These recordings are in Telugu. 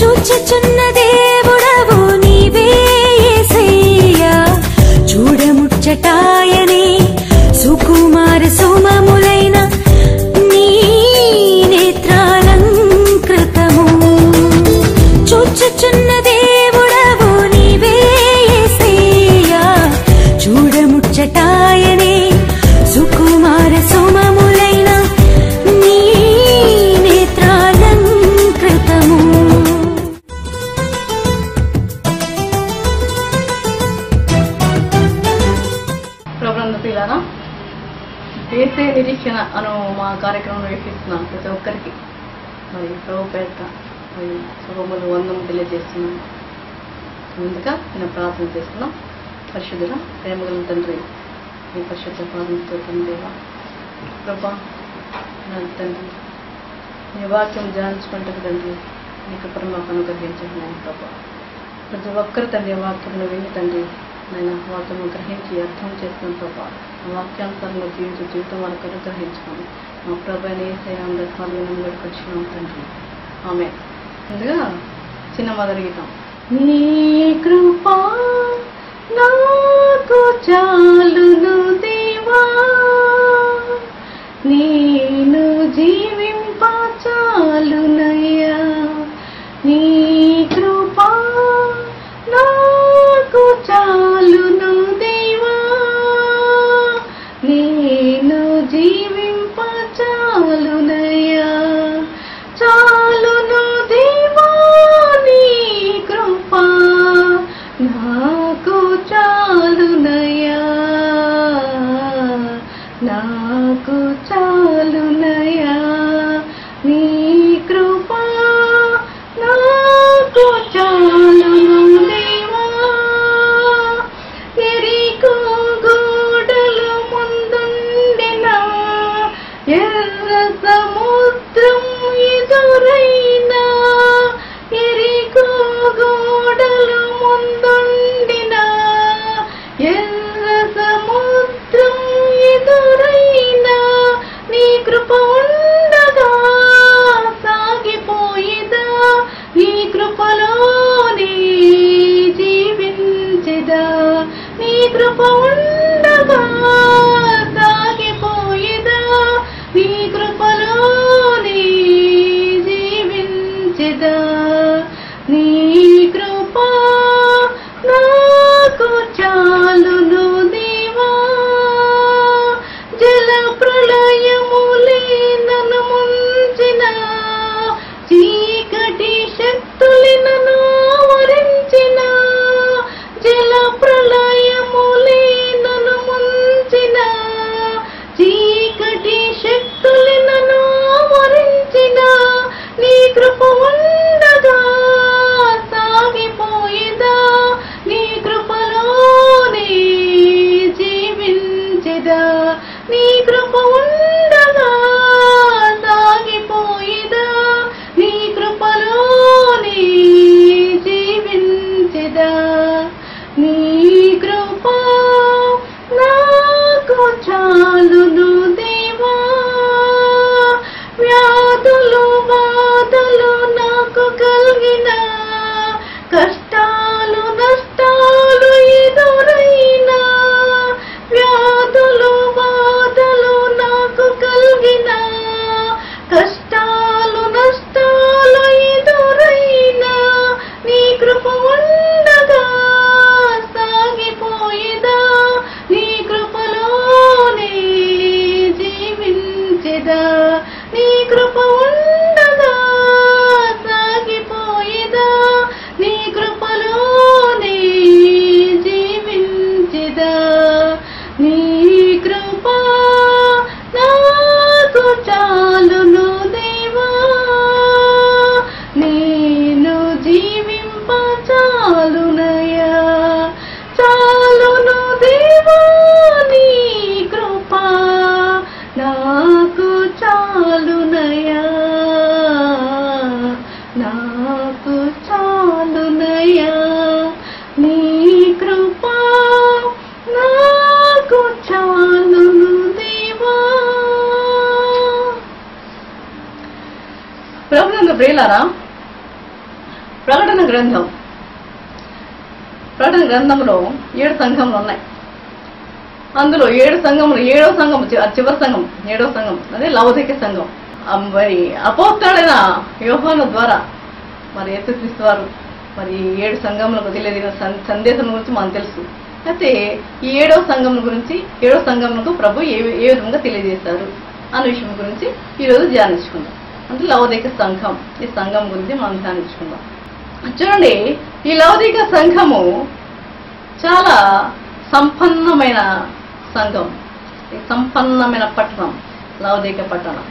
చూచుచున్న దేవుడవు నీవే యేసయ్యా చూడముచ్చటాయనే సుకుమార సుమములైన నీ నేత్రాలంకృతము చూచుచున్న దేవుడవు నీవే యేసయ్యా చూడముచ్చటాయనే సుకుమార సుమములైన నీ నేత్రాలంకృతము ప్రభుత్వ పిల్లరా ఏసే నిరీక్షణ అను మా కార్యక్రమం వీక్షిస్తున్నాం ప్రతి ఒక్కరికి మరి ప్రభు పేట మరి శుభములు వందము తెలియజేస్తున్నాం ముందుగా నేను ప్రార్థన చేస్తున్నాం పరిశుద్ధుల ప్రేమగల తండ్రి మీ పరిశుద్ధ పాదంతో తండ్రివా ప్రభా నా తండ్రి నీ వాక్యం ధ్యానించుకుంటే తండ్రి నీ కృపను మాకు అనుగ్రహించండి నాయన ప్రభా ప్రతి ఒక్కరు తండ్రి వాక్యంలో విని తండ్రి నేను వాక్యం గ్రహించి అర్థం చేసుకుని ప్రభా ఆ వాక్యానుసారంగా జీవించే జీవితం వాళ్ళకి అనుగ్రహించుకోండి మా ప్రభు ఏసయాంగా స్వాధీనం వచ్చినాం తండ్రి ఆమె ముందుగా చిన్న మొదటి గీతం నీ కృపా నాకు చాలును దేవా నేను జీవింప చాలునయ్యా నీ కృపా నాకు చాలును దేవా నేను జీవింప చాలునయ్యా చాలును దేవా నీ కృపా నాకు చాలునయ్యా నాకు చాలునయ్యా నీ కృపా నాకు చాలును దేవా ఎరికో గోడలు ముందుండినా ఎర్ర సముద్రం ఎదురైనా ఎరికో గోడలు ముందుండినా ఎర్ర సముద్రం ఎదురైనా నీ కృప ఉండగా సాగిపోయిదా నీ కృపలోనే జీవించెదా నీ కృప ఉండగా సాగిపోయిదా నీ కృపలోనే జీవించెదా నీ కృప నాకు చాలును దేవా జల ప్రళయములే నన్ను ముంచిన చీకటి శక్తులు నన్ను ఆవరించిన జల ప్రళయములే నన్ను ముంచిన చీకటి శక్తులు నన్ను ఆవరించిన నీ కృప ఉండగా సాగిపోయిదా నీ కృపలోనే జీవించెదా నీ కృప ఉండగా సాగిపోయిదా నీ కృపలోనే జీవించెదా నీ కృప నాకు చాలును దేవా వ్యాధులు బాధలు నాకు కలిగిన కష్టాలు నష్టాలు ఎదురైనా వ్యాధులు బాధలు నాకు కలిగిన కష్టాలు నష్టాలు ఎదురైనా నీ కృప ఉండగా సాగిపోయిదా నీ కృపలోనే జీవించెదా నీ కృప ఉండగా సాగిపోయిదా నీ కృపలోనే జీవించెదా నీ కృప నాకు చాలును దేవా నేను జీవింప చాలునయా చాలును దేవా నీ కృప నాకు చాలునయా నాకు చాలునయా నీ కృప నాకు చాలును దేవా ప్రభునందు ప్రియులారా ప్రకటన గ్రంథం ప్రకటన గ్రంథంలో ఏడు సంఘములు ఉన్నాయి అందులో ఏడు సంఘములు ఏడో సంఘం చి- చివరి సంఘం ఏడో సంఘం అదే లవధిక సంఘం ఆ మరి అపోస్తాడైన యోహాను ద్వారా మరి యేసుక్రీస్తు వారు మరి ఈ ఏడు సంఘములకు తెలియదిన సం- సందేశం గురించి మనకు తెలుసు అయితే ఈ ఏడో సంఘం గురించి ఏడో సంఘములకు ప్రభు ఏ ఏ విధంగా తెలియజేశారు అన్న విషయం గురించి ఈరోజు ధ్యానించుకుందాం అంటే లవధిక సంఘం ఈ సంఘం గురించి మనం ధ్యానించుకుందాం చూడండి ఈ లౌకిక సంఘము చాలా సంపన్నమైన సంఘం ఈ సంపన్నమైన పట్టణం లౌకిక పట్టణం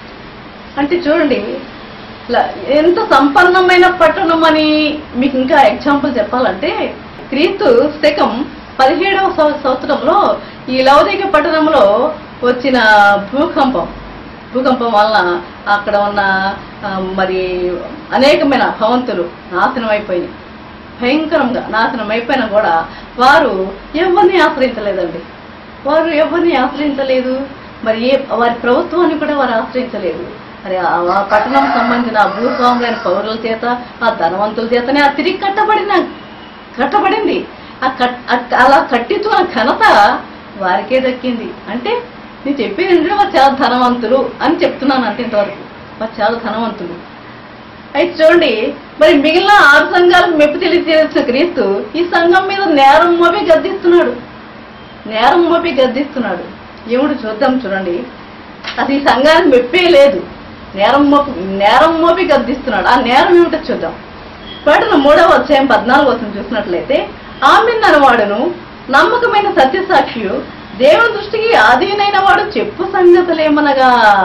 అంటే చూడండి ల- ఎంత సంపన్నమైన పట్టణం అని మీకు ఇంకా ఎగ్జాంపుల్ చెప్పాలంటే క్రీస్తు శకం పదిహేడవ సంవ- సంవత్సరంలో ఈ లౌకిక పట్టణంలో వచ్చిన భూకంపం భూకంపం వలన అక్కడ ఉన్న ఆ, మరి అనేకమైన భవంతులు నాశనం అయిపోయినాయి భయంకరంగా నాశనం అయిపోయినా కూడా వారు ఎవరిని ఆశ్రయించలేదండి వారు ఎవరిని ఆశ్రయించలేదు మరి ఏ వారి ప్రభుత్వాన్ని కూడా వారు ఆశ్రయించలేదు మరి ఆ ఆ పట్టణం సంబంధించిన ఆ భూస్వాములైన పౌరుల చేత ఆ ధనవంతుల చేతనే ఆ తిరిగి కట్టబడిన కట్టబడింది ఆ కట్ అట్- అలా కట్టించుకున్న ఘనత వారికే దక్కింది అంటే నేను చెప్పేది ఏంటంటే వారు చాలా ధనవంతులు అని చెప్తున్నాను అంటే ఇంతవరకు వారు చాలా ధనవంతులు అయితే చూడండి మరి మిగిలిన ఆరు సంఘాలకు మెప్పు తెలియజేసిన క్రీస్తు ఈ సంఘం మీద నేరం మోపి గద్దిస్తున్నాడు నేరం మోపి గద్దిస్తున్నాడు ఏమిటి చూద్దాం చూడండి అసలు ఈ సంఘానికి మెప్పే లేదు నేరం మోపి నేరం మోపి గద్దిస్తున్నాడు ఆ నేరం ఏమిటో చూద్దాం పట్టణ మూడవ అధ్యాయం పద్నాలుగు వచ్చిన చూసినట్లయితే ఆమెన్ వాడును నమ్మకమైన సత్యసాక్షియు దేవుని దృష్టికి ఆధీనైన వాడు చెప్పు సంగతులేమనగా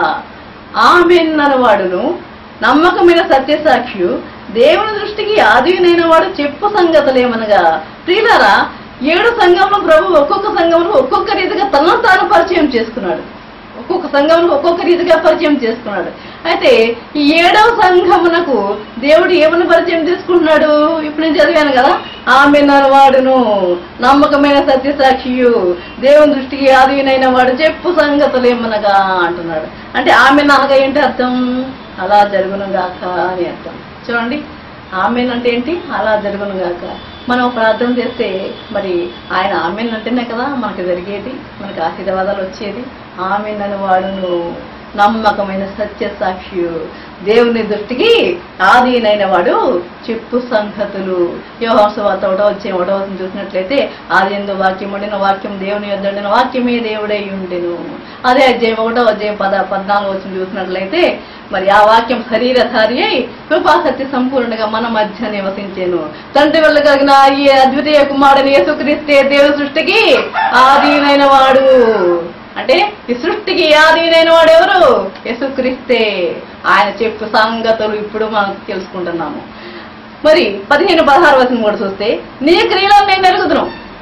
ఆమెన్ వాడును నమ్మకమైన సత్యసాక్షియు దేవుని దృష్టికి ఆధీనైన వాడు చెప్పు సంగతులేమనగా ప్రియులారా ఏడు సంఘంలో ప్రభు ఒక్కొక్క సంఘంలో ఒక్కొక్క రీతిగా తనను తాను పరిచయం చేసుకున్నాడు ఒక్కొక్క సంఘంలో ఒక్కొక్క రీతిగా పరిచయం చేసుకున్నాడు అయితే ఈ ఏడవ సంఘమునకు దేవుడు ఏమని పరిచయం చేసుకుంటున్నాడు ఇప్పుడు నేను చదివాను కదా ఆమె వాడును నమ్మకమైన సత్యసాక్షియు దేవుని దృష్టికి ఆధీనైన వాడు చెప్పు సంగతులు ఏమనగా అంటున్నాడు అంటే ఆమె అనగా ఏంటి అర్థం అలా జరుగును గాక అని అర్థం చూడండి ఆమెన్ అంటే ఏంటి అలా జరుగును గాక మనం ప్రార్థన చేస్తే మరి ఆయన ఆమెన్ అంటేనే కదా మనకి జరిగేది మనకి ఆశీర్వాదాలు వచ్చేది ఆమెన్ అని వాడును నమ్మకమైన సత్య సాక్షి దేవుని దృష్టికి ఆధీనైన వాడు చెప్పు సంగతులు యోహాసువాత ఒకటో వచ్చే ఒకటో వచ్చిన చూసినట్లయితే ఆది ఎందు వాక్యం ఉండిన వాక్యం దేవుని యొద్ద ఉండిన వాక్యమే దేవుడై ఉండెను అదే అధ్యాయం ఒకటో అధ్యాయం పద పద్నాలుగు వచ్చిన చూసినట్లయితే మరి ఆ వాక్యం శరీరధారి అయి కృపా సత్య సంపూర్ణంగా మన మధ్య నివసించాను తండ్రి వల్ల కలిగిన ఈ అద్వితీయ కుమారుని యేసుక్రీస్తే దేవ సృష్టికి ఆధీనైన వాడు అంటే ఈ సృష్టికి ఆధీనైన వాడు ఎవరు యేసుక్రీస్తే ఆయన చెప్పు సంగతులు ఇప్పుడు మనం తెలుసుకుంటున్నాము మరి పదిహేను పదహారు వచనం కూడా చూస్తే నీ క్రియలను నేను ఎరుగుదును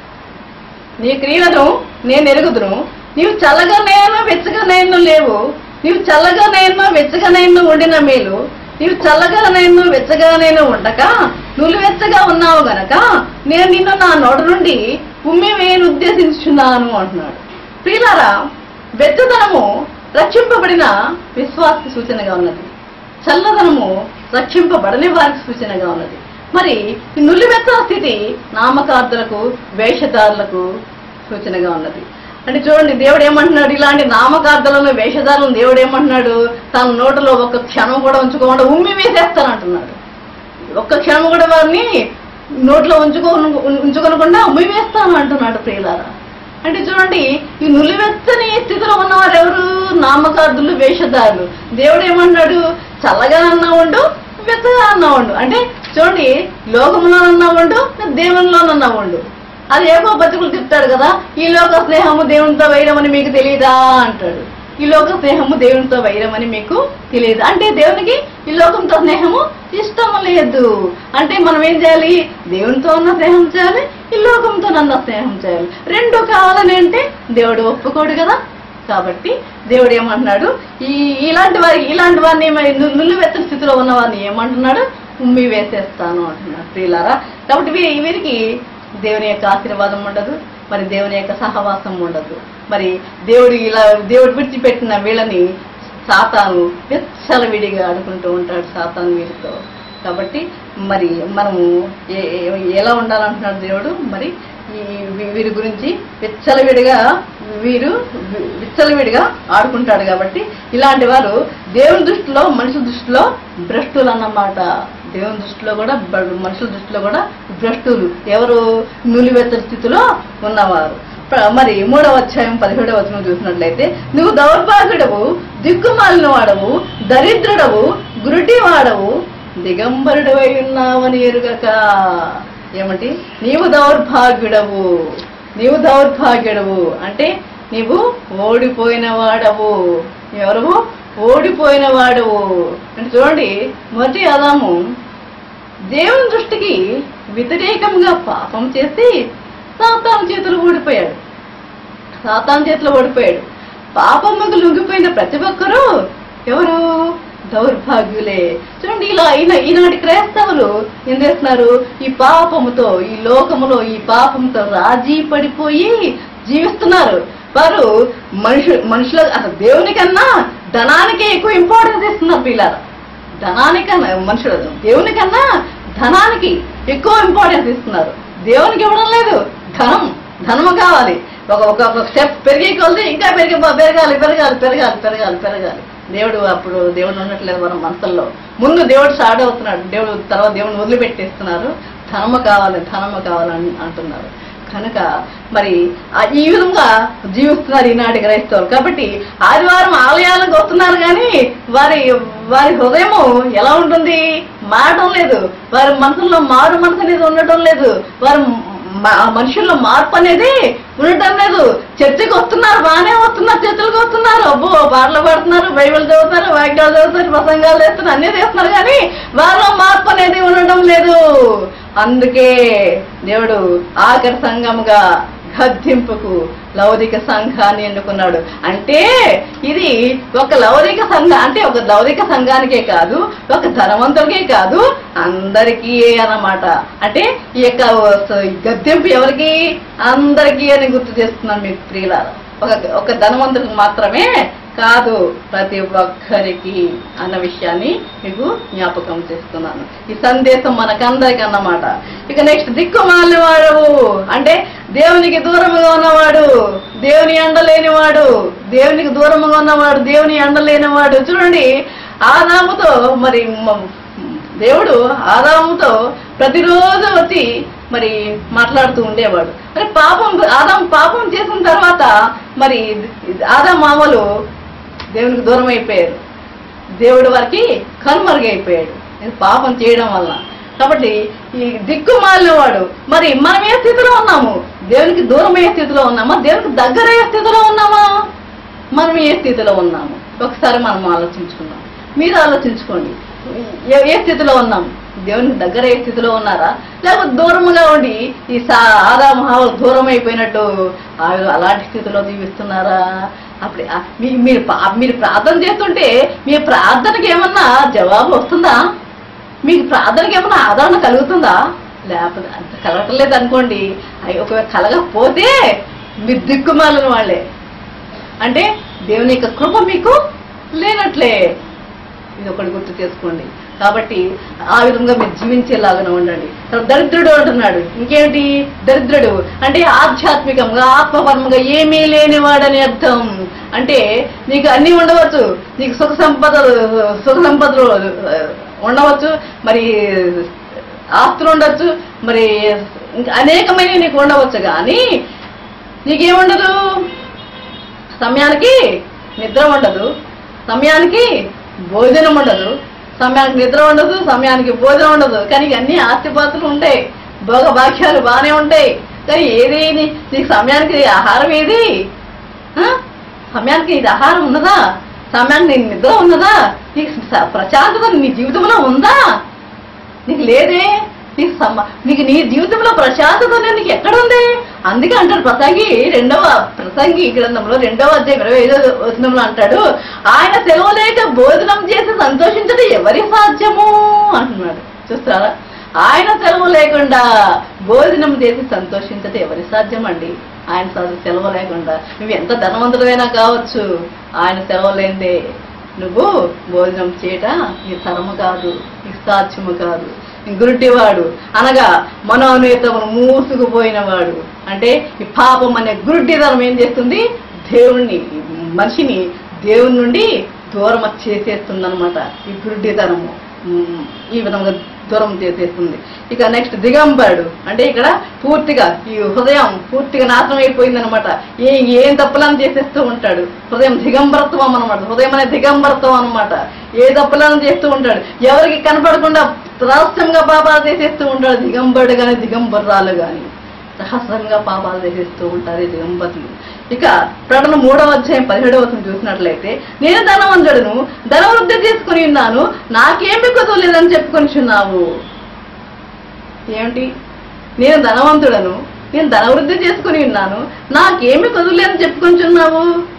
నీ క్రియలను నేను ఎరుగుదును నీవు చల్లగా నేను వెచ్చగా నేను లేవు నీవు చల్లగా నేను వెచ్చగా నేను ఉండిన మేలు నీవు చల్లగా నేను వెచ్చగా నేను ఉండక నువ్వు వెచ్చగా ఉన్నావు గనక నేను నిన్ను నా నోట నుండి ఉమ్మి వేయను ఉద్దేశించున్నాను అంటున్నాడు ప్రియులారా వెచ్చదనము రక్షింపబడిన విశ్వాస సూచనగా ఉన్నది చల్లదనము రక్షింపబడని వారికి సూచనగా ఉన్నది మరి ఈ నులివెచ్చ స్థితి నామకార్థులకు వేషధారులకు సూచనగా ఉన్నది అంటే చూడండి దేవుడు ఏమంటున్నాడు ఇలాంటి నామకార్థులను వేషధారులను దేవుడు ఏమంటున్నాడు తన నోటిలో ఒక క్షణం కూడా ఉంచుకోకుండా ఉమ్మి వేసేస్తానంటున్నాడు ఒక్క క్షణం కూడా వారిని నోట్లో ఉంచుకో ఉంచుకోనకుండా ఉమ్మి వేస్తాను అంటున్నాడు ప్రియులారా అంటే చూడండి ఈ నులివెచ్చని స్థితిలో ఉన్నవారు ఎవరు నామకార్థులు వేషధారులు దేవుడు ఏమన్నాడు చల్లగా అన్నా ఉండు వెచ్చగా అన్నా ఉండు అంటే చూడండి లోకంలోనన్నా ఉండు దేవునిలోనన్నా ఉండు అది ఏమో బతుకులు చెప్తాడు కదా ఈ లోక స్నేహము దేవునితో వేయడం అని మీకు తెలియదా అంటాడు ఈ లోక స్నేహము దేవునితో వైరం అని మీకు తెలియదు అంటే దేవునికి ఈ లోకంతో స్నేహము ఇష్టం లేదు అంటే మనం ఏం చేయాలి దేవునితో ఉన్న స్నేహం చేయాలి ఈ లోకంతో నన్న స్నేహం చేయాలి రెండు కావాలని అంటే దేవుడు ఒప్పుకోడు కదా కాబట్టి దేవుడు ఏమంటున్నాడు ఈ ఇలాంటి వారికి ఇలాంటి వారిని ఏమై- ను- నులివెత్తని స్థితిలో ఉన్న వారిని ఏమంటున్నాడు ఉమ్మి వేసేస్తాను అంటున్నాడు ప్రియులారా కాబట్టి వీ- వీరికి దేవుని యొక్క ఆశీర్వాదం ఉండదు మరి దేవుని యొక్క సహవాసం ఉండదు మరి దేవుడు ఇలా దేవుడు విడిచిపెట్టిన వీళ్ళని సాతాను విడిగా ఆడుకుంటూ ఉంటాడు సాతాను వీరితో కాబట్టి మరి మనము ఏ- ఏ- ఎలా ఉండాలంటున్నాడు దేవుడు మరి ఈ వీ- వీరి గురించి విచ్చలవిడిగా వీరు వి- విచ్చలవిడిగా ఆడుకుంటాడు కాబట్టి ఇలాంటి వారు దేవుని దృష్టిలో మనుషుల దృష్టిలో భ్రష్టులు అన్నమాట దేవుని దృష్టిలో కూడా బ- మనుషుల దృష్టిలో కూడా భ్రష్టులు ఎవరు నులివెత్తల స్థితిలో ఉన్నవారు ప్ర- మరి మూడవ అధ్యాయం పదిహేడవ వచనం చూసినట్లయితే నువ్వు దౌర్భాగ్యుడవు దిక్కుమాలిన వాడవు దరిద్రుడవు గురుటి వాడవు దిగంబరుడవై ఉన్నావని ఎరుగక ఏమిటి నీవు దౌర్భాగ్యుడవు నీవు దౌర్భాగ్యుడవు అంటే నీవు ఓడిపోయిన వాడవు ఎవరు ఓడిపోయిన వాడవు అంటే చూడండి మొదటి అదాము దేవుని దృష్టికి వ్యతిరేకంగా పాపం చేసి సాతాను చేతులు ఓడిపోయాడు సాతాను చేతిలో ఓడిపోయాడు పాపమ్మకు లొంగిపోయిన ప్రతి ఒక్కరూ ఎవరు దౌర్భాగ్యులే చూడండి ఇలా ఈన ఈనాటి క్రైస్తవులు ఏం చేస్తున్నారు ఈ పాపముతో ఈ లోకములో ఈ పాపంతో రాజీ పడిపోయి జీవిస్తున్నారు వారు మనుషు మనుషుల అసలు దేవుని కన్నా ధనానికే ఎక్కువ ఇంపార్టెన్స్ ఇస్తున్నారు పిల్లలు ధనానికన్నా మనుషులు దేవుని కన్నా ధనానికి ఎక్కువ ఇంపార్టెన్స్ ఇస్తున్నారు దేవునికి ఇవ్వడం లేదు ధనం ధనము కావాలి ఒక ఒక ఒక స్టెప్ పెరిగే కొలిది ఇంకా పెరిగి పెరగాలి పెరగాలి పెరగాలి పెరగాలి పెరగాలి దేవుడు అప్పుడు దేవుడు ఉండట్లేదు మన మనసుల్లో ముందు దేవుడు స్టార్ట్ అవుతున్నాడు దేవుడు తర్వాత దేవుడిని వదిలిపెట్టేస్తున్నారు ధనము కావాలి ధనము కావాలని అంటున్నారు కనుక మరి ఆ ఈ విధంగా జీవిస్తున్నారు ఈనాటి క్రైస్తవులు కాబట్టి ఆదివారం ఆలయాలకు వస్తున్నారు కానీ వారి వారి హృదయము ఎలా ఉంటుంది మారడం లేదు వారి మనసులో మారు మనసు అనేది ఉండటం లేదు వారి మ- ఆ మనుషుల్లో మార్పు అనేది ఉండటం లేదు చర్చికి వస్తున్నారు బాగానే వస్తున్నారు చర్చలకు వస్తున్నారు అబ్బో పాటలు పాడుతున్నారు బైబిల్ చదువుతారు వాక్యాలు చదువుతారు ప్రసంగాలు చేస్తున్నారు అన్నీ చేస్తున్నారు కానీ వారిలో మార్పు అనేది ఉండటం లేదు అందుకే దేవుడు ఆఖరి సంఘముగా గద్దింపుకు లౌదిక సంఘాన్ని ఎన్నుకున్నాడు అంటే ఇది ఒక లౌదిక సంఘ అంటే ఒక లౌదిక సంఘానికే కాదు ఒక ధనవంతులకే కాదు అందరికీ అన్నమాట అంటే ఈ యొక్క గద్దెంపు ఎవరికి అందరికీ అని గుర్తు చేస్తున్నాను మీకు ప్రియులారా ఒక ఒక ధనవంతులకు మాత్రమే కాదు ప్రతి ఒక్కరికి అన్న విషయాన్ని మీకు జ్ఞాపకం చేస్తున్నాను ఈ సందేశం మనకందరికి అన్నమాట ఇక నెక్స్ట్ దిక్కుమాలిన వాడవు అంటే దేవునికి దూరముగా ఉన్నవాడు దేవుని ఎండలేనివాడు దేవునికి దూరముగా ఉన్నవాడు దేవుని ఎండలేనివాడు చూడండి ఆదాముతో మరి మ- దేవుడు ఆదాముతో ప్రతిరోజు వచ్చి మరి మాట్లాడుతూ ఉండేవాడు మరి పాపం ఆదాం పాపం చేసిన తర్వాత మరి ఆదాం మామలు దేవునికి దూరం అయిపోయారు దేవుడి వారికి కనుమరుగైపోయాడు ఇది పాపం చేయడం వల్ల కాబట్టి ఈ దిక్కుమాలిన వాడు మరి మనం ఏ స్థితిలో ఉన్నాము దేవునికి దూరమయ్యే స్థితిలో ఉన్నామా దేవునికి దగ్గరయ్యే స్థితిలో ఉన్నామా మనం ఏ స్థితిలో ఉన్నాము ఒకసారి మనం ఆలోచించుకుందాం మీరు ఆలోచించుకోండి ఏ ఏ స్థితిలో ఉన్నాం దేవునికి దగ్గర ఏ స్థితిలో ఉన్నారా లేకపోతే దూరముగా ఉండి ఈ సా ఆదామహావులు దూరం అయిపోయినట్టు ఆ- అలాంటి స్థితిలో జీవిస్తున్నారా అప్పుడు ఆ- మీ- మీరు పా- మీరు ప్రార్థన చేస్తుంటే మీ ప్రార్థనకి ఏమన్నా జవాబు వస్తుందా మీకు ప్రార్థనకి ఏమన్నా ఆదరణ కలుగుతుందా లేకపోతే అంత కలగట్లేదు అనుకోండి అవి ఒకవేళ కలగకపోతే మీరు దిక్కుమాలిన వాళ్ళే అంటే దేవుని యొక్క కృప మీకు లేనట్లే ఇది ఒకటి గుర్తు చేసుకోండి కాబట్టి ఆ విధంగా మీరు జీవించేలాగానే ఉండండి తర్వాత దరిద్రుడు అంటున్నాడు ఇంకేంటి దరిద్రుడు అంటే ఆధ్యాత్మికంగా ఆత్మపరంగా ఏమీ లేనివాడని అర్థం అంటే నీకు అన్నీ ఉండవచ్చు నీకు సుఖ సంపదలు సుఖ సంపదలు ఆ, ఉండవచ్చు మరి ఆస్తులు ఉండొచ్చు మరి ఇంకా అనేకమైన నీకు ఉండవచ్చు కానీ నీకేముండదు సమయానికి నిద్ర ఉండదు సమయానికి భోజనం ఉండదు సమయానికి నిద్ర ఉండదు సమయానికి భోజనం ఉండదు కానీ అన్ని ఆస్తిపాతులు ఉంటాయి భోగ భాగ్యాలు బాగానే ఉంటాయి కానీ ఏది నీ- నీకు సమయానికి ఆహారం ఏది ఆ? సమయానికి ఇది ఆహారం ఉన్నదా సమయానికి నీ నిద్ర ఉన్నదా నీకు స- ప్రశాంతత నీ జీవితంలో ఉందా నీకు లేదే నీకు సమ్మ నీకు నీ జీవితంలో ప్రశాంతత అనేది నీకు ఎక్కడ ఉంది అందుకే అంటాడు ప్రసంగి రెండవ ప్రసంగి గ్రంథంలో రెండవ అధ్యాయం ఇరవై ఐదో వచనంలో అంటాడు ఆయన సెలవు లేక భోజనం చేసి సంతోషించడం ఎవరి సాధ్యము అంటున్నాడు చూస్తారా ఆయన సెలవు లేకుండా భోజనం చేసి సంతోషించడం ఎవరి సాధ్యం అండి ఆయన స- సెలవు లేకుండా నువ్వు ఎంత ధనవంతుడైనా కావచ్చు ఆయన సెలవు లేనిదే నువ్వు భోజనం చేయట నీ తరము కాదు నీ సాధ్యము కాదు నీ గురుటివాడు అనగా మనోనేతమును మూసుకుపోయినవాడు అంటే ఈ పాపం అనే గురుటితనం ఏం చేస్తుంది దేవుణ్ణి మనిషిని దేవుని నుండి దూరం చేసేస్తుంది అనమాట ఈ గురుడితనము ఉమ్, ఈ విధంగా దూరం చేసేస్తుంది ఇక నెక్స్ట్ దిగంబరుడు అంటే ఇక్కడ పూర్తిగా ఈ హృదయం పూర్తిగా నాశనం అయిపోయింది అనమాట ఏ ఏం తప్పులను చేసేస్తూ ఉంటాడు హృదయం దిగంబరత్వం అనమాట హృదయం అనే దిగంబరత్వం అనమాట ఏ తప్పులను చేస్తూ ఉంటాడు ఎవరికి కనపడకుండా రహస్యంగా పాపాలు చేసేస్తూ ఉంటాడు దిగంబరుడు కానీ దిగంబర్రాలు కానీ రహస్యంగా పాపాలు చేసేస్తూ ఉంటారు ఈ దిగంబరులు ఇక ప్రకటన మూడవ అధ్యాయం పదిహేడవ వచనం చూసినట్లయితే నేను ధనవంతుడును ధనవృద్ధి తీసుకుని ఉన్నాను నాకేమి కుదరలేదని చెప్పుకొనిచున్నావు ఏమిటి నేను ధనవంతుడను నేను ధనవృద్ధి చేసుకుని ఉన్నాను నాకేమి కుదరలేదని చెప్పుకొనిచున్నావు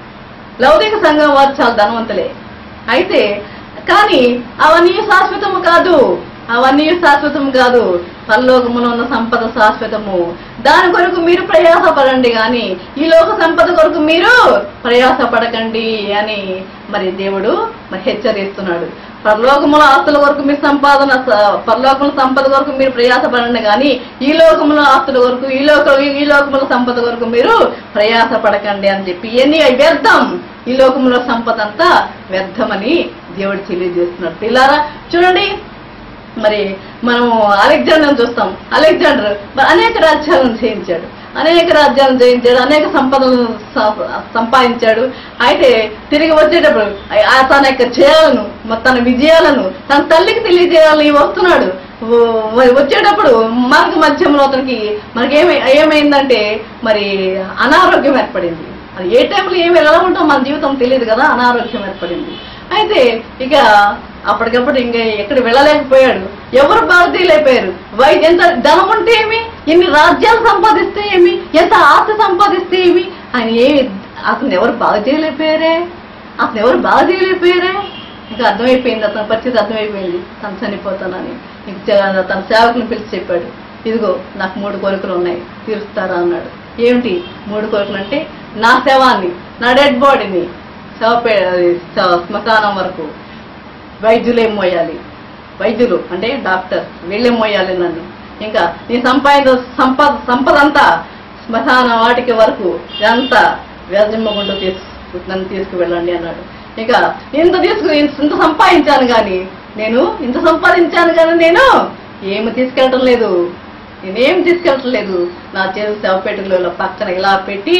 లౌకిక సంఘం వారు చాలా ధనవంతులే అయితే కానీ అవన్నీ శాశ్వతము కాదు అవన్నీ శాశ్వతము కాదు పరలోకములో ఉన్న సంపద శాశ్వతము దాని కొరకు మీరు ప్రయాసపడండి కానీ ఈ లోక సంపద కొరకు మీరు ప్రయాసపడకండి అని మరి దేవుడు మరి హెచ్చరిస్తున్నాడు పరలోకముల ఆస్తుల కొరకు మీ సంపాదన స- పరలోకముల సంపద కొరకు మీరు ప్రయాసపడండి కానీ ఈ లోకముల ఆస్తుల కొరకు ఈ లోక ఈ లోకముల సంపద కొరకు మీరు ప్రయాసపడకండి అని చెప్పి ఎన్ని వ్యర్థం ఈ లోకముల సంపద అంతా వ్యర్థమని దేవుడు తెలియజేస్తున్నాడు పిల్లారా చూడండి మరి మనం అలెగ్జాండర్ చూస్తాం అలెగ్జాండర్ మరి అనేక రాజ్యాలను జయించాడు అనేక రాజ్యాలను జయించాడు అనేక సంపదలను స- సంపాదించాడు అయితే తిరిగి వచ్చేటప్పుడు ఆ తన యొక్క జయాలను మరి తన విజయాలను తన తల్లికి తెలియజేయాలని వస్తున్నాడు వ- వచ్చేటప్పుడు మార్గ మధ్యంలో అతనికి మనకి ఏమై ఏమైందంటే మరి అనారోగ్యం ఏర్పడింది అది ఏ టైంలో ఏమి ఎలా ఉంటాం మన జీవితం తెలియదు కదా అనారోగ్యం ఏర్పడింది అయితే ఇక అప్పటికప్పుడు ఇంకా ఎక్కడ వెళ్ళలేకపోయాడు ఎవరు బాధ్యులైపోయారు వైద్య ఎంత ధనం ఉంటే ఏమి ఎన్ని రాజ్యాలు సంపాదిస్తే ఏమి ఎంత ఆస్తి సంపాదిస్తే ఏమి ఆయన ఏమి అతను ఎవరు బాగా చేయలేకపోయారే అతను ఎవరు బాగా చేయలేకపోయారే ఇంకా అర్థమైపోయింది అతని పరిస్థితి అర్థమైపోయింది తను చనిపోతానని ఇంక చ- తన సేవకుని పిలిచి చెప్పాడు ఇదిగో నాకు మూడు కోరికలు ఉన్నాయి తీరుస్తారా అన్నాడు ఏమిటి మూడు కోరికలు అంటే నా శవాన్ని నా డెడ్ బాడీని శవపే అది శ- శ్మశానం వరకు వైద్యులే మోయాలి వైద్యులు అంటే డాక్టర్ వీళ్ళే మోయాలి నన్ను ఇంకా నీ సంపాద సంపద సంపద అంతా శ్మశాన వాటికి వరకు ఇదంతా వ్యాజమ్మగుంటూ తీసుకు నన్ను తీసుకువెళ్ళండి అన్నాడు ఇంకా ఇంత తీసుకు ఇంత సంపాదించాను కానీ నేను ఇంత సంపాదించాను కానీ నేను ఏమి తీసుకెళ్ళటం లేదు నేనేం తీసుకెళ్ళటం లేదు నా చేతి శవపేటలో పక్కన ఇలా పెట్టి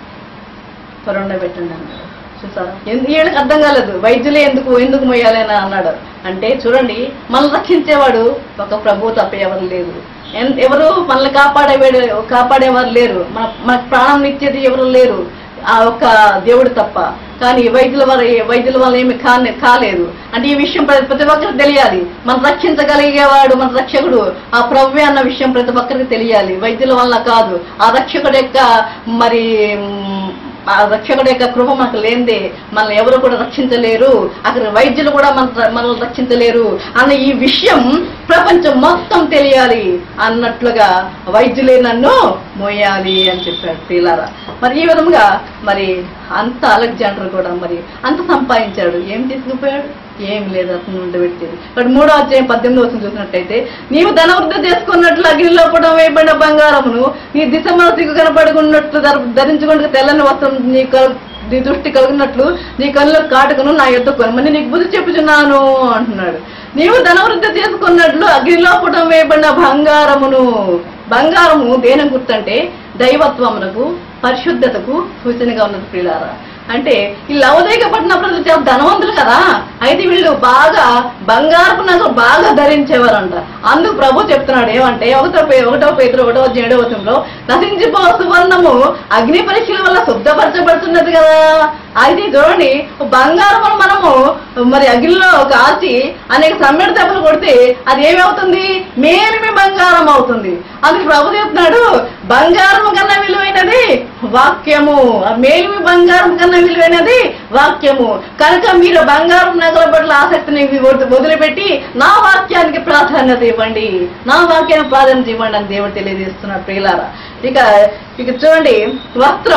త్వరగా పెట్టండి అన్నాడు చూసారా ఎందు వీళ్ళకి అర్థం కాలేదు వైద్యులే ఎందుకు ఎందుకు మొయ్యాలి అని అన్నాడు అంటే చూడండి మనల్ని రక్షించేవాడు ఒక ప్రభు తప్ప ఎవరు లేరు ఎన్- ఎవరు మనల్ని కాపాడేవాడు కాపాడేవారు లేరు మన మనకు ప్రాణం ఇచ్చేది ఎవరు లేరు ఆ ఒక్క దేవుడు తప్ప కానీ వైద్యుల వల్ల వైద్యుల వల్ల ఏమి కానే కాలేదు అంటే ఈ విషయం ప్రతి ప్రతి ఒక్కరికి తెలియాలి మనం రక్షించగలిగేవాడు మన రక్షకుడు ఆ ప్రవ్వే అన్న విషయం ప్రతి ఒక్కరికి తెలియాలి వైద్యుల వల్ల కాదు ఆ రక్షకుడు యొక్క మరి మ్, ఆ రక్షకుడు యొక్క కృప మనకు లేనిదే మనల్ని ఎవరు కూడా రక్షించలేరు అక్కడ వైద్యులు కూడా మన మనల్ని రక్షించలేరు అన్న ఈ విషయం ప్రపంచం మొత్తం తెలియాలి అన్నట్లుగా వైద్యులే నన్ను మోయాలి అని చెప్పాడు తీలారా మరి ఈ విధంగా మరి అంత అలెగ్జాండర్ కూడా మరి అంత సంపాదించాడు ఏం తీసుకుపోయాడు ఏం లేదు అతను నుండి పెట్టేది బట్ మూడో అధ్యాయం పద్దెనిమిది వచ్చిన చూసినట్టయితే నీవు ధనవృద్ధి చేసుకున్నట్లు అగ్నిలో కూడా వేయబడిన బంగారమును నీ దిశ మనసుకు కనపడుకున్నట్లు ధర- ధరించుకుంటూ తెల్లని వస్త్రం నీ కల్- నీ దృష్టి కలిగినట్లు నీ కళ్ళకు కాటుకును నా యొద్ద కొనమని నీకు బుద్ధి చెప్పుచున్నాను అంటున్నాడు నీవు ధనవృద్ధి చేసుకున్నట్లు అగ్నిలో పుటం వేయబడిన బంగారమును బంగారము దేని గుర్తంటే దైవత్వమునకు పరిశుద్ధతకు సూచనగా ఉన్నది ప్రియులారా అంటే ఈ లవదేక పట్టిన ప్రజలు చాలా ధనవంతులు కదా అయితే వీళ్ళు బాగా బంగారపు నగలు బాగా ధరించేవారంట అందుకు ప్రభు చెప్తున్నాడు ఏమంటే ఒకటో పే- ఒకటో పేతురు ఒకటో ఏడవ వచనంలో నశించిపో సువర్ణము అగ్ని పరీక్షల వల్ల శుద్ధపరచబడుతున్నది కదా అయితే చూడండి బంగారం మనము మరి అగ్నిలో కాల్చి అనేక సమ్మెడ దెబ్బలు కొడితే అది ఏమవుతుంది మేలిమి బంగారం అవుతుంది అందుకు ప్రభు చెప్తున్నాడు బంగారం కన్నా విలువైనది వాక్యము ఆ మేలిమి బంగారం కన్నా విలువైనది వాక్యము కనుక మీరు బంగారం నగల పట్ల ఆసక్తిని వదిలి- వదిలిపెట్టి నా వాక్యానికి ప్రాధాన్యత ఇవ్వండి నా వాక్యానికి ప్రాధాన్యత ఇవ్వండి అని దేవుడు తెలియజేస్తున్నాడు ప్రియులారా ఇక ఇక చూడండి వస్త్రం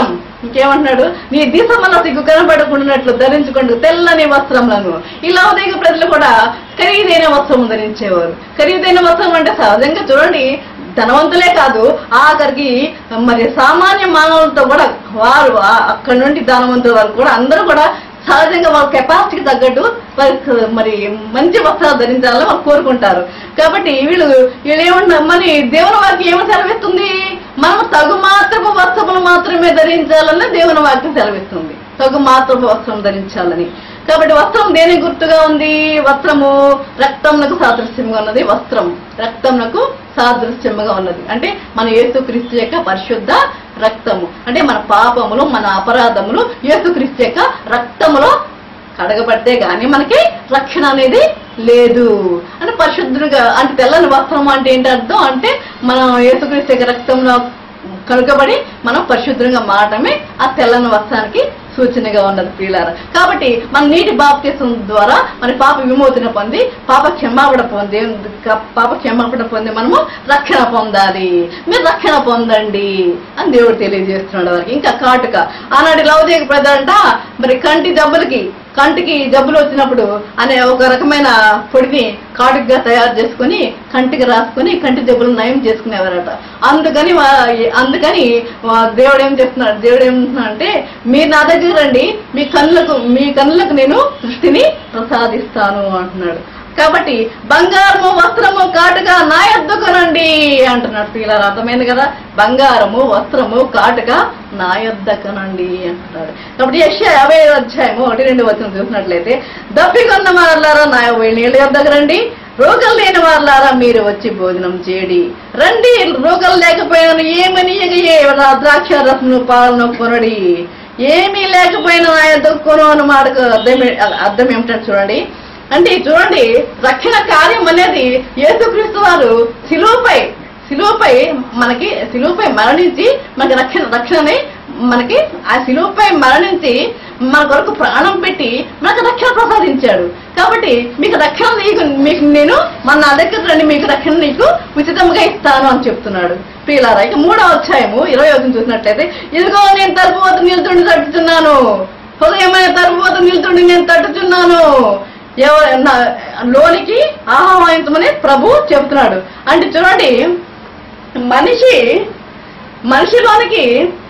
ఇంకేమంటున్నాడు నీ దిశమల సిగ్గు కనబడకుండాట్లు ధరించుకుంటూ తెల్లని వస్త్రములను ఈ లవదేగ ప్రజలు కూడా ఖరీదైన వస్త్రము ధరించేవారు ఖరీదైన వస్త్రం అంటే సహజంగా చూడండి ధనవంతులే కాదు ఆఖరికి మరి సామాన్య మానవులతో కూడా వారు ఆ- అక్కడి నుండి ధనవంతుల వరకు కూడా అందరూ కూడా సహజంగా వాళ్ళ కెపాసిటీకి తగ్గట్టు వారికి మరి మంచి వస్త్రాలు ధరించాలని వాళ్ళు కోరుకుంటారు కాబట్టి వీళ్ళు వీళ్ళు ఏమన్నా మరి దేవుని వాక్యం ఏమని సెలవిస్తుంది మనం తగు మాత్రపు వస్త్రములు మాత్రమే ధరించాలని దేవుని వాక్యం సెలవిస్తుంది తగు మాత్రపు వస్త్రం ధరించాలని కాబట్టి వస్త్రం దేని గుర్తుగా ఉంది వస్త్రము రక్తంనకు సాదృశ్యంగా ఉన్నది వస్త్రం రక్తంనకు సాదృశ్యముగా ఉన్నది అంటే మన యేసుక్రీస్తు యొక్క పరిశుద్ధ రక్తము అంటే మన పాపములు మన అపరాధములు యేసుక్రీస్తు యొక్క రక్తములో కడగబడితే గానీ మనకి రక్షణ అనేది లేదు అంటే పరిశుద్ధులుగా అంటే తెల్లని వస్త్రం అంటే ఏంటి అర్థం అంటే మనం యేసుక్రీస్తు యొక్క రక్తంలో కనుకబడి మనం పరిశుద్ధంగా మారటమే ఆ తెల్లని వస్త్రానికి సూచనగా ఉన్నది ప్రియులార కాబట్టి మన నీటి బాప్తిసం ద్వారా మన పాప విమోచన పొంది పాప క్షమాపణ పొంది పాప క్షమాపణ పొంది మనము రక్షణ పొందాలి మీరు రక్షణ పొందండి అని దేవుడు తెలియజేస్తున్నాడు వారికి ఇంకా కాటుక ఆనాటి లవదేక ప్రజలంట మరి కంటి జబ్బులకి కంటికి జబ్బులు వచ్చినప్పుడు అనే ఒక రకమైన పొడిని కాటుగా తయారు చేసుకుని కంటికి రాసుకుని కంటి జబ్బులు నయం చేసుకునేవారట అందుకని వా- అందుకని వా- దేవుడు ఏం చేస్తున్నాడు దేవుడు ఏం అంటే మీరు నా దగ్గర రండి మీ కళ్ళకు మీ కళ్ళకు నేను దృష్టిని ప్రసాదిస్తాను అంటున్నాడు కాబట్టి బంగారము వస్త్రము కాటుగా నా యొద్దకు రండి అంటున్నాడు పిల్లలు అర్థమైంది కదా బంగారము వస్త్రము కాటుగా నా యొద్దకు రండి అంటున్నాడు కాబట్టి యశ యాభై అధ్యాయము ఒకటి రెండు వచ్చిన చూసినట్లయితే దప్పికొన్న వారులారా నా నీళ్ళ యొద్దకు రండి రోగం లేని వారులారా మీరు వచ్చి భోజనం చేయడి రండి రోగం లేకపోయినా ఏమని ఏ ద్రాక్ష రసము పాలను కొనడి ఏమీ లేకపోయినా నా యొద్దకు కొను అని మాటకు అర్థం ఏ- అర్థం ఏమిటంటే చూడండి అంటే చూడండి రక్షణ కార్యం అనేది యేసుక్రీస్తు వారు శిలువపై శిలువపై మనకి శిలువపై మరణించి మనకి రక్షణ రక్షణని మనకి ఆ శిలువపై మరణించి మన కొరకు ప్రాణం పెట్టి మనకు రక్షణ ప్రసాదించాడు కాబట్టి మీకు రక్షణ నీకు మీకు నేను మన నా దగ్గర రండి మీకు రక్షణ నీకు ఉచితంగా ఇస్తాను అని చెప్తున్నాడు ప్రియులారా ఇక మూడో అధ్యాయము ఇరవై ఒకటి చూసినట్లయితే ఇదిగో నేను తలుపు వద్ద నిల్చుండి తట్టుచున్నాను హృదయమైన తలుపు వద్ద నిల్చుండి నేను తట్టుచున్నాను ఎవరు నా- లోనికి ఆహ్వానించమని ప్రభు చెబుతున్నాడు అంటే చూడండి మనిషి మనిషిలోనికి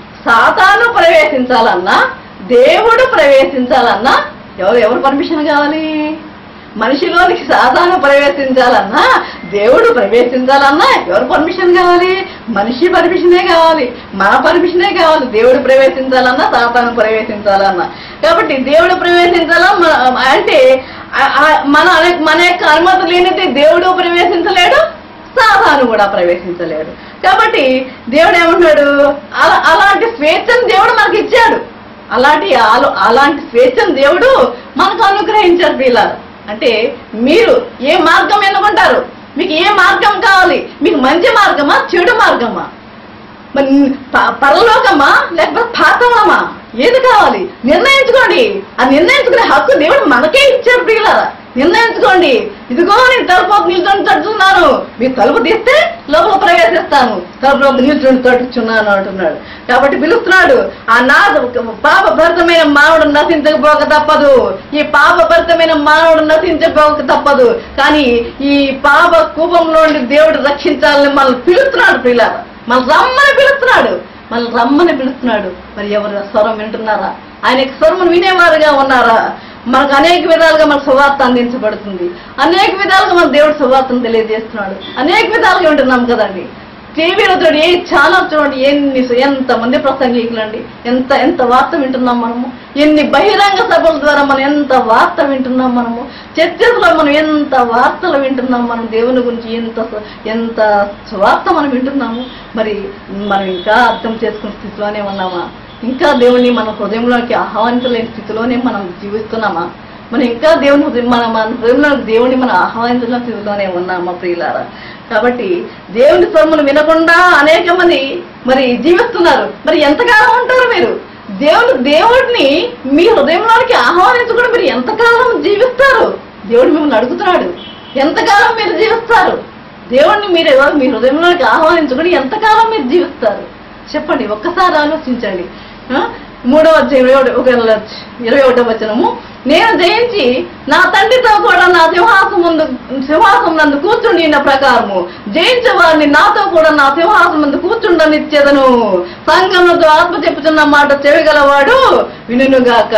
సాతాను ప్రవేశించాలన్నా దేవుడు ప్రవేశించాలన్నా ఎవరు ఎవరు పర్మిషన్ కావాలి మనిషిలోనికి సాతాను ప్రవేశించాలన్నా దేవుడు ప్రవేశించాలన్నా ఎవరు పర్మిషన్ కావాలి మనిషి పర్మిషనే కావాలి మన పర్మిషనే కావాలి దేవుడు ప్రవేశించాలన్నా సాతాను ప్రవేశించాలన్నా కాబట్టి దేవుడు ప్రవేశించాలా మన- అంటే ఆ- ఆ- మన మన యొక్క అనుమతి లేనిది దేవుడు ప్రవేశించలేడు సాతాను కూడా ప్రవేశించలేడు కాబట్టి దేవుడు ఏమంటున్నాడు అలా అలాంటి స్వేచ్ఛను దేవుడు మనకి ఇచ్చాడు అలాంటి ఆలో అలాంటి స్వేచ్ఛను దేవుడు మనకు అనుగ్రహించారు పిల్లలు అంటే మీరు ఏ మార్గం ఎన్నుకుంటారు మీకు ఏ మార్గం కావాలి మీకు మంచి మార్గమా చెడు మార్గమా మరి ప- పరలోకమా లేకపోతే పాతమా ఏది కావాలి నిర్ణయించుకోండి ఆ నిర్ణయించుకునే హక్కు దేవుడు మనకే ఇచ్చాడు ప్రియులారా నిర్ణయించుకోండి ఇదిగో నేను తలుపు నిల్చొని తట్టుచున్నాను మీరు తలుపు తీస్తే లోపల ప్రవేశిస్తాను తలుపులోకి నిల్చొని తట్టుచున్నాను అంటున్నాడు కాబట్టి పిలుస్తున్నాడు ఆ నా పాప భరితమైన మానవుడు నశించకపోక తప్పదు ఈ పాప భరితమైన మానవుడు నశించకపోక తప్పదు కానీ ఈ పాప కూపంలో నుండి దేవుడు రక్షించాలని మనల్ని పిలుస్తున్నాడు ప్రియులారా మన రమ్మని పిలుస్తున్నాడు మన రమ్మని పిలుస్తున్నాడు మరి ఎవరు స్వరం వింటున్నారా ఆయన యొక్క స్వరం వినేవారుగా ఉన్నారా మనకు అనేక విధాలుగా మనకు సువార్త అందించబడుతుంది అనేక విధాలుగా మన దేవుడు సువార్తను తెలియజేస్తున్నాడు అనేక విధాలుగా వింటున్నాం కదండి టీవీలో చూడండి ఏ ఛానల్ చూడండి ఎన్ని ఎంత మంది ప్రసంగికులండి ఎంత ఎంత వార్త వింటున్నాం మనము ఎన్ని బహిరంగ సభల ద్వారా మనం ఎంత వార్త వింటున్నాం మనము చర్చలో మనం ఎంత వార్తలు వింటున్నాం మనం దేవుని గురించి ఎంత ఎంత స్వార్థ మనం వింటున్నాము మరి మనం ఇంకా అర్థం చేసుకునే స్థితిలోనే ఉన్నామా ఇంకా దేవుని మన హృదయంలోకి ఆహ్వానించలేని స్థితిలోనే మనం జీవిస్తున్నామా మనం ఇంకా దేవుని హృదయం మన మన హృదయంలో దేవుని మనం ఆహ్వానించిన స్థితిలోనే ఉన్నామా ప్రియులారా కాబట్టి దేవుని స్వరములు వినకుండా అనేక మంది మరి జీవిస్తున్నారు మరి ఎంతకాలం ఉంటారు మీరు దేవుడు దేవుడిని మీ హృదయంలోనికి ఆహ్వానించకుండా మీరు ఎంతకాలం జీవిస్తారు దేవుడు మిమ్మల్ని అడుగుతున్నాడు ఎంతకాలం మీరు జీవిస్తారు దేవుడిని మీరు ఎవరు మీ హృదయంలోనికి ఆహ్వానించుకుని ఎంతకాలం మీరు జీవిస్తారు చెప్పండి ఒక్కసారి ఆలోచించండి ఆ? మూడవ అధ్యాయం ఇరవై ఒకటి- ఒక ఇరవై ఒకటో వచనము నేను జయించి నా తండ్రితో కూడా నా సింహాసం ముందు సింహాసం నందు కూర్చుండిన ప్రకారము జయించే వారిని నాతో కూడా నా సింహాసం ముందు కూర్చుండనిచ్చేదను సంఘముతో ఆత్మ చెప్పుతున్న మాట చెవిగలవాడు వినుగాక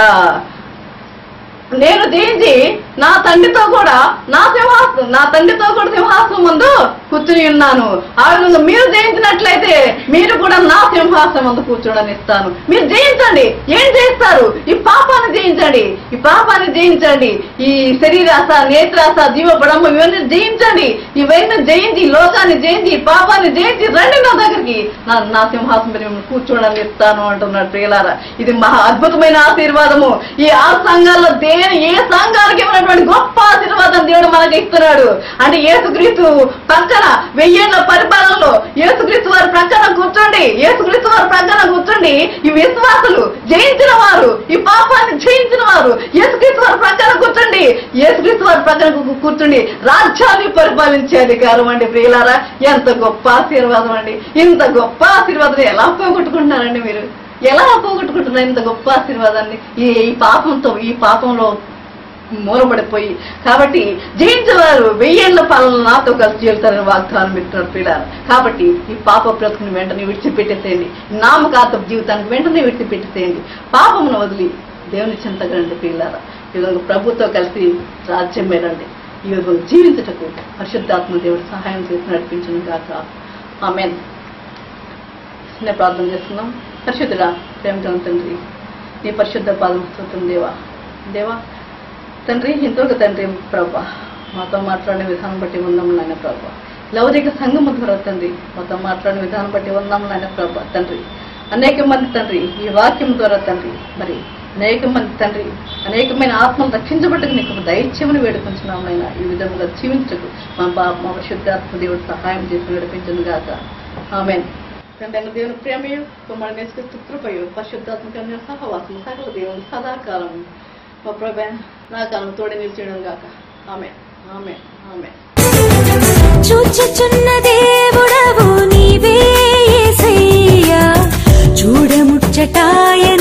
నేను జయించి నా తండ్రితో కూడా నా సింహాసనం నా తండ్రితో కూడా సింహాసనం ముందు కూర్చుని ఉన్నాను ఆ విధంగా మీరు జయించినట్లయితే మీరు కూడా నా సింహాసనం ముందు కూర్చోడని ఇస్తాను మీరు జయించండి ఏం చేస్తారు ఈ పాపాన్ని జయించండి ఈ పాపాన్ని జయించండి ఈ శరీరాస నేత్రాస జీవపడము ఇవన్నీ జయించండి ఇవన్నీ జయించి ఈ లోకాన్ని జయించి ఈ పాపాన్ని జయించి రండి నా దగ్గరికి నా నా సింహాసనం మీద మిమ్మల్ని కూర్చోడని ఇస్తాను అంటున్నాడు ప్రియులారా ఇది మహా అద్భుతమైన ఆశీర్వాదము ఈ ఆ సంఘాల్లో దే ఏ సంఘానికి ఇవ్వనటువంటి గొప్ప ఆశీర్వాదం దేవుడు మనకి ఇస్తున్నాడు అంటే యేసుక్రీస్తు పక్కన వెయ్యేళ్ల పరిపాలనలో యేసుక్రీస్తు వారి ప్రక్కన కూర్చోండి యేసుక్రీస్తు వారి ప్రక్కన కూర్చోండి ఈ విశ్వాసులు జయించిన వారు ఈ పాపాన్ని జయించిన వారు యేసుక్రీస్తు వారి ప్రక్కన కూర్చోండి యేసుక్రీస్తు వారి ప్రక్కన కూ- కూర్చోండి రాజ్యాన్ని పరిపాలించే అధికారం అండి ప్రియులారా ఎంత గొప్ప ఆశీర్వాదం అండి ఇంత గొప్ప ఆశీర్వాదం ఎలా పోగొట్టుకుంటున్నారండి మీరు ఎలా పోగొట్టుకుంటున్నారు ఇంత గొప్ప ఆశీర్వాదాన్ని ఈ ఈ పాపంతో ఈ పాపంలో మూలపడిపోయి కాబట్టి జయించేవారు వెయ్యేళ్ల పాలన నాతో కలిసి చేరుతారని వాగ్దానం పెట్టినారు పిల్లలు కాబట్టి ఈ పాప బ్రతుకుని వెంటనే విడిచిపెట్టేసేయండి నామకాత జీవితానికి వెంటనే విడిచిపెట్టేసేయండి పాపమును వదిలి దేవుని చింతగండి పిల్లల ఈ విధంగా ప్రభుతో కలిసి రాజ్యం మేరండి ఈ విధంగా జీవించటకు పరిశుద్ధాత్మ దేవుడు సహాయం చేసి నడిపించిన గాక ఆమెన్ నేను ప్రార్థన చేస్తున్నాం పరిశుద్ధుడా ప్రేమ తండ్రి నీ పరిశుద్ధ పాదం స్తోత్రం దేవా దేవా తండ్రి ఇంతవరకు తండ్రి ప్రభా మాతో మాట్లాడిన విధానం బట్టి ఉన్నాము నాయన ప్రభా లౌకిక సంఘము ద్వారా తండ్రి మాతో మాట్లాడిన విధానం బట్టి ఉన్నాము నాయన ప్రభా తండ్రి అనేక మంది తండ్రి ఈ వాక్యం ద్వారా తండ్రి మరి అనేక మంది తండ్రి అనేకమైన ఆత్మలు రక్షించబట్టుకు నీకు దైత్యమును వేడుకుంటున్నాం నాయన ఈ విధముగా జీవించకు మా పాప మా పరిశుద్ధాత్మ దేవుడు సహాయం చేసి నడిపించను గాక ఆమెన్ తండ్రి అయిన దేవుని ప్రేమయు కుమారు నేర్చుకు కృపయు పరిశుద్ధాత్మక సహవాసము సకల దేవుని సదాకాలం మా ప్రభ నా కాలం తోడి నిలిచేయడం గాక ఆమె ఆమె ఆమె చూచుచున్న దేవుడవు నీవే యేసయ్యా చూడముచ్చటాయ